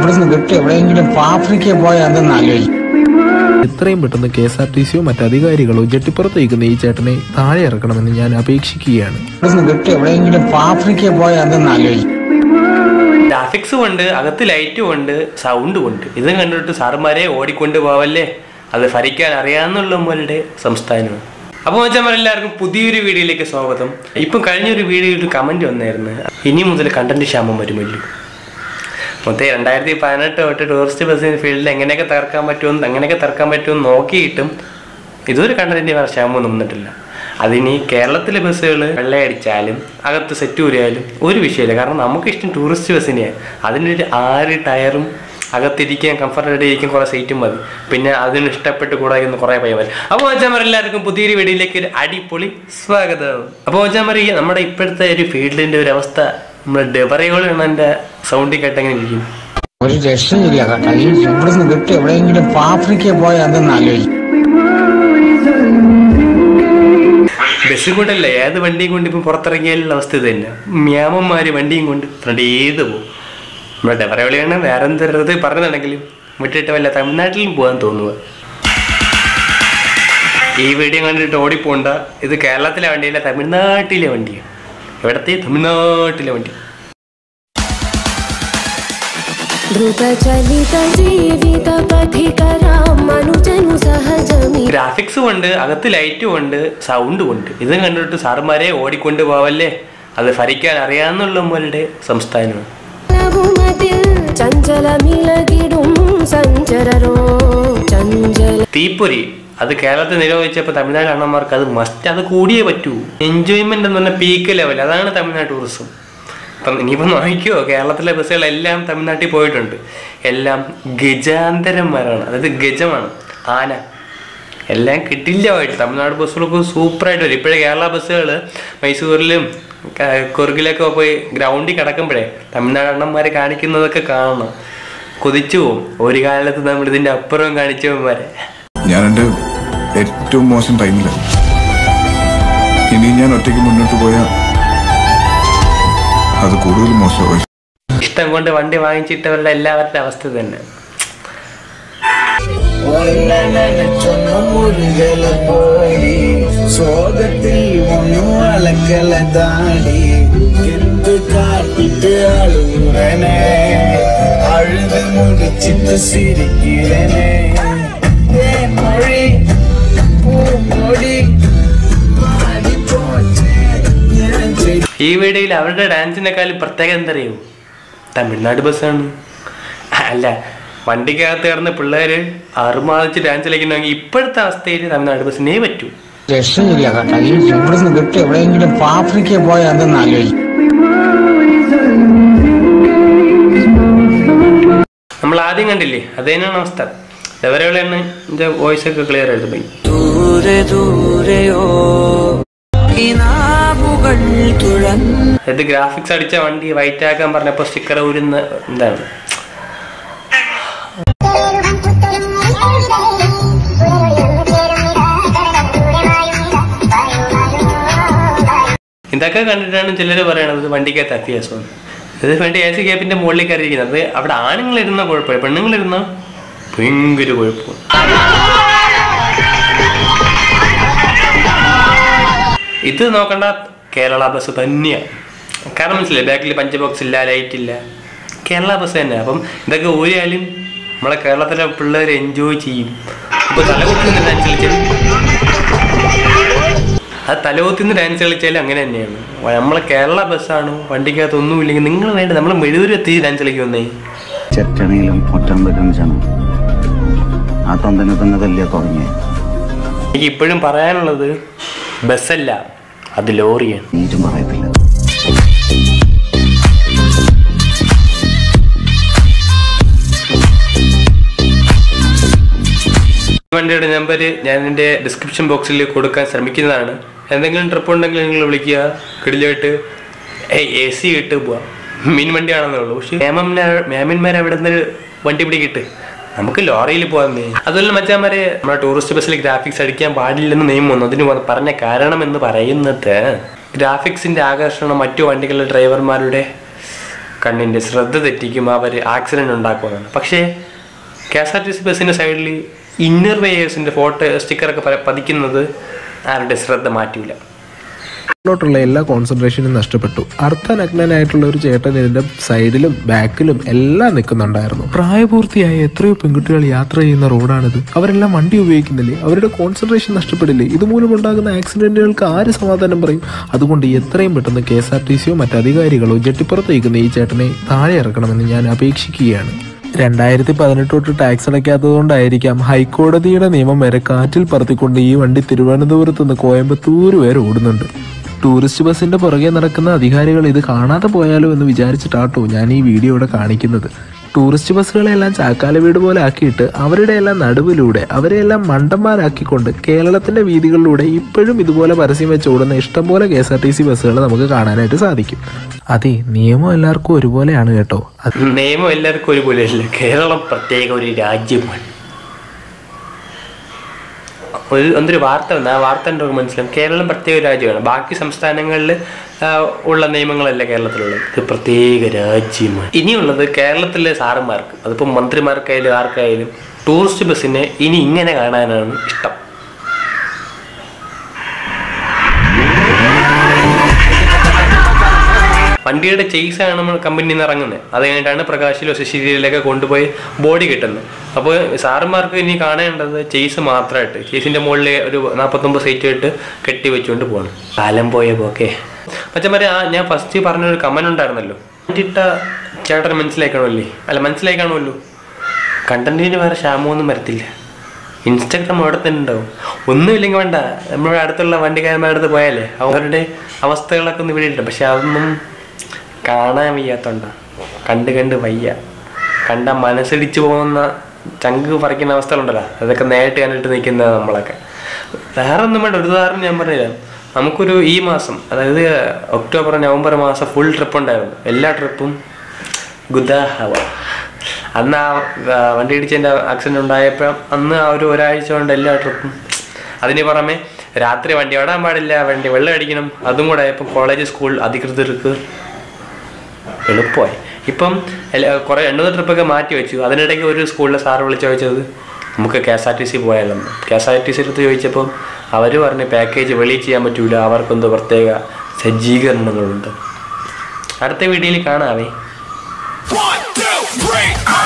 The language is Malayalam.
ഇവിടുന്ന് കിട്ടി എവിടെയെങ്കിലും ആഫ്രിക്കയിൽ പോയാൽ എന്തെന്ന് ആലോചിക്കും എത്രയും പെട്ടെന്ന് കെ എസ് ആർ ടി സിയോ മറ്റധികാരികളോ ജെട്ടിപ്പുറത്ത് നിൽക്കുന്ന ഈ ചേട്ടനെ താഴെ ഇറക്കണമെന്ന് ഞാൻ അപേക്ഷിക്കുകയാണ് ഇവിടുന്ന് കിട്ടി എവിടെയെങ്കിലും ആഫ്രിക്കയിൽ പോയാൽ എന്തെന്ന് ആലോചിക്കും ഗ്രാഫിക്സും ഉണ്ട് അകത്ത് ലൈറ്റും ഉണ്ട് സൗണ്ടും ഉണ്ട് ഇതും കണ്ടിട്ട് സാറുമാരെ ഓടിക്കൊണ്ട് പോവല്ലേ അത് ഭരിക്കാൻ അറിയാവുന്നുള്ളവരുടെ സംസ്ഥാനമാണ് അപ്പോൾ വെച്ചാൽ എല്ലാവർക്കും പുതിയൊരു വീഡിയോയിലേക്ക് സ്വാഗതം ഇപ്പം കഴിഞ്ഞൊരു വീഡിയോയിൽ ഒരു കമൻറ്റ് വന്നായിരുന്നു ഇനി മുതൽ കണ്ടന്റ് ക്ഷാമം വരുമല്ലോ മൊത്തം രണ്ടായിരത്തി പതിനെട്ട് തൊട്ട് ടൂറിസ്റ്റ് ബസ്സിന് ഫീൽഡിൽ എങ്ങനെയൊക്കെ തകർക്കാൻ പറ്റുമെന്ന് അങ്ങനെയൊക്കെ തകർക്കാൻ പറ്റുമെന്ന് നോക്കിയിട്ടും ഇതൊരു കണ്ടന്റിന്റെ ക്ഷാമം നിന്നിട്ടില്ല അതിനി കേരളത്തിലെ ബസ്സുകൾ വെള്ളയടിച്ചാലും അകത്ത് സെറ്റ് ഊരിയാലും ഒരു വിഷയമില്ല കാരണം നമുക്കിഷ്ടം ടൂറിസ്റ്റ് ബസ്സിനെയാണ് അതിനൊരു ആറ് ടയറും അകത്തിരിക്കാൻ കംഫർട്ടായിട്ട് ഇരിക്കാൻ കുറേ സീറ്റും മതി പിന്നെ അതിന് ഇഷ്ടപ്പെട്ട് കൂടാകുന്ന കുറേ പയ്യന്മാർ അപ്പോൾ വെച്ചാൽ എല്ലാവർക്കും പുതിയൊരു വീഡിയോയിലേക്ക് ഒരു അടിപൊളി സ്വാഗതം അപ്പോൾ വെച്ചാൽ മറി നമ്മുടെ ഇപ്പോഴത്തെ ഒരു ഫീൽഡിന്റെ ഒരു അവസ്ഥ നമ്മുടെ ഡെവറയോളാണ് എൻ്റെ സൗണ്ടിൽ കേട്ടെങ്ങനെ ഇരിക്കും ഒരു രക്ഷയില്ല കേട്ടോ ഈ ഇവിടുന്ന് കിട്ടി എവിടെയെങ്കിലും ആഫ്രിക്കയിൽ പോയാൽ എന്തെന്ന് ആലോചിക്കും ബസ് കൊണ്ടല്ല ഏത് വണ്ടിയും കൊണ്ട് ഇപ്പം പുറത്തിറങ്ങിയാലുള്ള അവസ്ഥ ഇത് തന്നെ മ്യാമന്മാര് വണ്ടിയും കൊണ്ട് ഫ്രണ്ട് ഏത് പോകും നമ്മുടെ ഡെവറയോളിയാണ് വേറെ എന്തരത് പറഞ്ഞതാണെങ്കിലും വിട്ടിട്ട് വല്ല തമിഴ്നാട്ടിലും പോകാൻ തോന്നുക ഈ വീഡിയോ കണ്ടിട്ട് ഓടിപ്പോണ്ട ഇത് കേരളത്തിലെ വണ്ടിയല്ല തമിഴ്നാട്ടിലെ വണ്ടിയാണ് എവിടത്തെ തമിഴ്നാട്ടിലെ വണ്ടി ദ്രുതചലിത ജീവിത പഥികരാ മനുജനു സഹജമി ഗ്രാഫിക്സും ഉണ്ട് അകത്ത് ലൈറ്റും ഉണ്ട് സൗണ്ടും ഉണ്ട് ഇതും കണ്ടിട്ട് സാറുമാരെ ഓടിക്കൊണ്ട് പോവല്ലേ അത് ഭരിക്കാൻ അറിയാവുന്നുള്ളവരുടെ സംസ്ഥാനമാണ് ലഘുമതിൽ ചഞ്ചലമിളകിടും സഞ്ചരരോ ചഞ്ചല തീപ്പൊരി അത് കേരളത്തിൽ നിരോധിച്ചപ്പോൾ തമിഴ്നാട് അണ്ണന്മാർക്ക് അത് മസ്റ്റ് അത് കൂടിയേ പറ്റൂ എൻജോയ്മെന്റ് എന്ന് പറഞ്ഞാൽ പീക്ക് ലെവൽ അതാണ് തമിഴ്നാട് ടൂറിസം ഇപ്പം ഇനിയിപ്പോൾ നോക്കിയോ കേരളത്തിലെ ബസ്സുകളെല്ലാം തമിഴ്നാട്ടിൽ പോയിട്ടുണ്ട് എല്ലാം ഗജാന്തരന്മാരാണ് അതായത് ഗജമാണ് ആന എല്ലാം കിട്ടില്ലമായിട്ട് തമിഴ്നാട് ബസ്സുകളൊക്കെ സൂപ്പറായിട്ട് വരും ഇപ്പോഴേ കേരള ബസ്സുകൾ മൈസൂരിലും ക- കുറുകിലൊക്കെ പോയി ഗ്രൗണ്ടിൽ കിടക്കുമ്പോഴേ തമിഴ്നാട് അണ്ണന്മാരെ കാണിക്കുന്നതൊക്കെ കാണണം കൊതിച്ചു പോവും ഒരു കാലത്ത് നമ്മൾ ഇതിന്റെ അപ്പുറം കാണിച്ചവന്മാരെ ഞാൻ എൻ്റെ ഏറ്റവും മോശം ടൈമില്ല ഇനി ഞാൻ ഒറ്റയ്ക്ക് മുന്നോട്ട് പോയാൽ അത് കൂടുതൽ മോശമായി ഇഷ്ടം കൊണ്ട് വണ്ടി വാങ്ങിച്ചിട്ടവരുടെ എല്ലാവരുടെ അവസ്ഥ തന്നെ சோகத்தில் ஒன்னும் வளர்க்கல தாடி கெத்து காட்டிட்டு அழுகுறனே அழுது முடிச்சிட்டு சிரிக்கிறனே தேன் மொழி பூமொழி மாறி போச்சு என் செடி ഈ വീഡിയോയിൽ അവരുടെ ഡാൻസിനെക്കാളും പ്രത്യേകത എന്താ അറിയോ തമിഴ്നാട് ബസ്സാണ് അല്ല വണ്ടിക്കകത്ത് കിടന്ന് പിള്ളേര് അറുമാതിച്ച് ഡാൻസ് കളിക്കണമെങ്കിൽ ഇപ്പോഴത്തെ അവസ്ഥയിൽ തമിഴ്നാട് ബസ്സിനേ പറ്റൂ രക്ഷയില്ല കേട്ടോ ഈ ഇവിടുന്ന് കിട്ടി എവിടെയെങ്കിലും ആഫ്രിക്കയിൽ പോയാൽ എന്തെന്ന് ആലോചിക്കും നമ്മൾ ആദ്യം കണ്ടില്ലേ അത് തന്നെയാണ് അവസ്ഥ ഇവരെയാണ് എൻ്റെ വോയിസ് ഒക്കെ ക്ലിയർ ആയിട്ട് പോയി ദൂരെ ദൂരെയോ കിനാവുകൾ തുഴന്നു ഇത് ഗ്രാഫിക്സ് അടിച്ച വണ്ടി വൈറ്റ് ആക്കാൻ പറഞ്ഞപ്പോൾ സ്റ്റിക്കർ ഊരുന്ന എന്താണ് ഇതൊക്കെ കണ്ടിട്ടാണ് ചിലർ പറയണത് വണ്ടിക്കകത്ത് അത്യാവശ്യം ഇത് വേണ്ടി എ സി ക്യാപ്പിന്റെ മുകളിൽ കയറിയിരിക്കുന്നത് അവിടെ ആണുങ്ങളിരുന്ന കുഴപ്പമില്ല പെണ്ണുങ്ങളിരുന്ന ഭയങ്കര കുഴപ്പം ഇത് നോക്കണ്ട കേരള ബസ് തന്നെയാണ് കാരണം മനസ്സിലായി ബാക്കിൽ പഞ്ച് ബോക്സ് ഇല്ല ലൈറ്റ് ഇല്ല കേരള ബസ് തന്നെ അപ്പം ഇതൊക്കെ ഊരിയാലും നമ്മളെ കേരളത്തിലെ പിള്ളേർ എൻജോയ് ചെയ്യും ഇപ്പൊ തലകുത്തുന്ന ഡാൻസ് കളിച്ചാൽ അത് തലകുത്തുന്ന ഡാൻസ് കളിച്ചാലും അങ്ങനെ തന്നെയാണ് നമ്മളെ കേരള ബസ്സാണ് വണ്ടിക്കകത്ത് ഒന്നുമില്ലെങ്കിൽ നിങ്ങൾ വേണ്ട നമ്മൾ മെഴുകുരത്തി ഡാൻസ് കളിക്കുന്നേ ചെറ്റണിയിലും ഒറ്റമ്പതും ജനം ആ തൊന്തനെ തന്നെ തല്ലിയ തുടങ്ങി എനിക്ക് ഇപ്പോഴും പറയാനുള്ളത് ബസ്സല്ല അത് ലോറിയാണ് നീറ്റും പറയത്തില്ല വണ്ടിയുടെ നമ്പർ ഞാൻ എൻ്റെ ഡിസ്ക്രിപ്ഷൻ ബോക്സിൽ കൊടുക്കാൻ ശ്രമിക്കുന്നതാണ് എന്തെങ്കിലും ട്രിപ്പ് ഉണ്ടെങ്കിൽ നിങ്ങൾ വിളിക്കുക കിടിലായിട്ട് ഏയ് എ സി ഇട്ട് പോവാം മീൻ വണ്ടിയാണെന്നേ ഉള്ളൂ പക്ഷേ മേമന്മാർ മേമന്മാർ അവിടെ നിന്ന് വണ്ടി പിടിക്കിട്ട് നമുക്ക് ലോറിയിൽ പോകാമെന്നേ അതുപോലെ മച്ചാന്മാരെ നമ്മുടെ ടൂറിസ്റ്റ് ബസ്സിൽ ഗ്രാഫിക്സ് അടിക്കാൻ പാടില്ലെന്ന് നിയമം വന്നു അതിന് വ- പറഞ്ഞ കാരണം എന്ന് പറയുന്നത് ഗ്രാഫിക്സിന്റെ ആകർഷണം മറ്റു വണ്ടികളുടെ ഡ്രൈവർമാരുടെ കണ്ണിൻ്റെ ശ്രദ്ധ തെറ്റിക്കും അവർ ആക്സിഡൻറ്റ് ഉണ്ടാക്കുമെന്നാണ് പക്ഷേ K S R T C ബസ്സിൻ്റെ സൈഡിൽ ഇന്നർ വെയേഴ്സിൻ്റെ ഫോട്ടോ സ്റ്റിക്കറൊക്കെ പ- പതിക്കുന്നത് ആരുടെ ശ്രദ്ധ മാറ്റില്ല ോട്ടുള്ള എല്ലാ കോൺസെൻട്രേഷനും നഷ്ടപ്പെട്ടു അർത്ഥനഗ്നനായിട്ടുള്ള ഒരു ചേട്ടൻ ഇതിന്റെ സൈഡിലും ബാക്കിലും എല്ലാം നിൽക്കുന്നുണ്ടായിരുന്നു പ്രായപൂർത്തിയായ എത്രയോ പെൺകുട്ടികൾ യാത്ര ചെയ്യുന്ന റോഡാണിത് അവരെല്ലാം വണ്ടി ഉപയോഗിക്കുന്നില്ലേ അവരുടെ കോൺസെൻട്രേഷൻ നഷ്ടപ്പെടില്ലേ ഇതുമൂലം ഉണ്ടാകുന്ന ആക്സിഡന്റുകൾക്ക് ആര് സമാധാനം പറയും അതുകൊണ്ട് എത്രയും പെട്ടെന്ന് കെ എസ് ആർ ടി സിയോ മറ്റധികാരികളോ ജെട്ടിപ്പുറത്ത് നിൽക്കുന്ന ഈ ചേട്ടനെ താഴെ ഇറക്കണമെന്ന് ഞാൻ അപേക്ഷിക്കുകയാണ് രണ്ടായിരത്തി പതിനെട്ട് തൊട്ട് ടാക്സ് അടയ്ക്കാത്തതുകൊണ്ടായിരിക്കാം ഹൈക്കോടതിയുടെ നിയമം വരെ കാറ്റിൽ പറത്തിക്കൊണ്ട് ഈ വണ്ടി തിരുവനന്തപുരത്ത് നിന്ന് കോയമ്പത്തൂർ വരെ ഓടുന്നുണ്ട് ടൂറിസ്റ്റ് ബസ്സിന്റെ പുറകെ നടക്കുന്ന അധികാരികൾ ഇത് കാണാതെ പോയാലോ എന്ന് വിചാരിച്ചിട്ടാട്ടോ ഞാൻ ഈ വീഡിയോ ഇവിടെ കാണിക്കുന്നത് ടൂറിസ്റ്റ് ബസ്സുകളെല്ലാം ചാക്കാല വീട് പോലെ ആക്കിയിട്ട് അവരുടെ എല്ലാം നടുവിലൂടെ അവരെയെല്ലാം മണ്ടന്മാരാക്കിക്കൊണ്ട് കേരളത്തിന്റെ വീതികളിലൂടെ ഇപ്പോഴും ഇതുപോലെ പരസ്യം വെച്ച് ഓടുന്ന ഇഷ്ടംപോലെ K S R T C ബസ്സുകൾ നമുക്ക് കാണാനായിട്ട് സാധിക്കും അതെ നിയമം എല്ലാവർക്കും ഒരുപോലെയാണ് കേട്ടോ അത് നിയമം എല്ലാവർക്കും ഒരുപോലെയല്ല കേരളം പ്രത്യേക ഒരു രാജ്യമാണ് ഒരു എന്തൊരു വാർത്ത വന്നു ആ വാർത്ത എൻ്റെ മനസ്സിലാവും കേരളം പ്രത്യേക ഒരു രാജ്യമാണ് ബാക്കി സംസ്ഥാനങ്ങളിൽ ഉള്ള നിയമങ്ങളല്ല കേരളത്തിലുള്ളത് ഇത് പ്രത്യേക രാജ്യമാണ് ഇനിയുള്ളത് കേരളത്തിലെ സാറന്മാർക്ക് അതിപ്പോൾ മന്ത്രിമാർക്കായാലും ആർക്കായാലും ടൂറിസ്റ്റ് ബസ്സിനെ ഇനി ഇങ്ങനെ കാണാനാണ് ഇഷ്ടം വണ്ടിയുടെ ചേസാണ് നമ്മൾ കമ്പനിയിൽ നിന്ന് ഇറങ്ങുന്നത് അത് കഴിഞ്ഞിട്ടാണ് പ്രകാശിലോ ശശിയിലൊക്കെ കൊണ്ടുപോയി ബോഡി കിട്ടുന്നത് അപ്പോൾ സാറന്മാർക്ക് ഇനി കാണേണ്ടത് ചേസ് മാത്രമായിട്ട് ചേസിന്റെ മുകളിൽ ഒരു നാൽപ്പത്തൊമ്പത് സീറ്റ് ഇട്ട് കെട്ടി വെച്ചുകൊണ്ട് പോകണം കാലം പോയ പോക്കെ പച്ചമാരെ ആ ഞാൻ ഫസ്റ്റ് പറഞ്ഞൊരു കമന്റ് ഉണ്ടായിരുന്നല്ലോ ഇട്ട ചേട്ടന് മനസ്സിലാക്കണമല്ലേ അല്ല മനസ്സിലായി കാണുമല്ലോ കണ്ടന്റിന് വേറെ ക്ഷാമമൊന്നും വരത്തില്ല ഇൻസ്റ്റാഗ്രാം അവിടെ തന്നെ ഉണ്ടാവും ഒന്നുമില്ലെങ്കിൽ വേണ്ട നമ്മുടെ അടുത്തുള്ള വണ്ടിക്കാരന്മാരുടെ അടുത്ത് പോയാലേ അവരുടെ അവസ്ഥകളൊക്കെ ഒന്ന് ഇവിടെ ഇട്ടുണ്ട് പക്ഷെ അതൊന്നും കാണാൻ വയ്യാത്തോണ്ട കണ്ട് കണ്ട് വയ്യ കണ്ട മനസ്സിടിച്ചു പോകുന്ന ചങ്ക് പറിക്കുന്ന അവസ്ഥകളുണ്ടല്ലോ അതൊക്കെ നേരിട്ട് കണ്ടിട്ട് നിൽക്കുന്ന നമ്മളൊക്കെ വേറെ ഒന്നും വേണ്ട ഒരു ഉദാഹരണം ഞാൻ പറഞ്ഞുതരാം നമുക്കൊരു ഈ മാസം അതായത് ഒക്ടോബർ നവംബർ മാസം ഫുൾ ട്രിപ്പ് ഉണ്ടായിരുന്നു എല്ലാ ട്രിപ്പും ഗുദാഹവ അന്ന് ആ ആ, വണ്ടി ഇടിച്ചതിൻ്റെ ആക്സിഡന്റ് ഉണ്ടായപ്പോൾ അന്ന് ആ ഒരു ഒരാഴ്ച കൊണ്ട് എല്ലാ ട്രിപ്പും അതിന് പുറമെ രാത്രി വണ്ടി ഓടാൻ പാടില്ല വണ്ടി വെള്ളം അടിക്കണം അതും കൂടെ ഇപ്പം കോളേജ് സ്കൂൾ അധികൃതർക്ക് എളുപ്പമായി ഇപ്പം എല്ലാ- കുറേ രണ്ട് മൂന്ന് ട്രിപ്പൊക്കെ മാറ്റി വെച്ചു അതിനിടയ്ക്ക് ഒരു സ്കൂളിലെ സാറ് വിളിച്ച് ചോദിച്ചത് നമുക്ക് K S R T C പോയാലെന്ന് K S R T C അടുത്ത് ചോദിച്ചപ്പം അവർ പറഞ്ഞ് പാക്കേജ് വെളിയിൽ ചെയ്യാൻ പറ്റൂല അവർക്കെന്തോ പ്രത്യേക സജ്ജീകരണങ്ങളുണ്ട് അടുത്ത വീഡിയോയിൽ കാണാവേ One, two, three,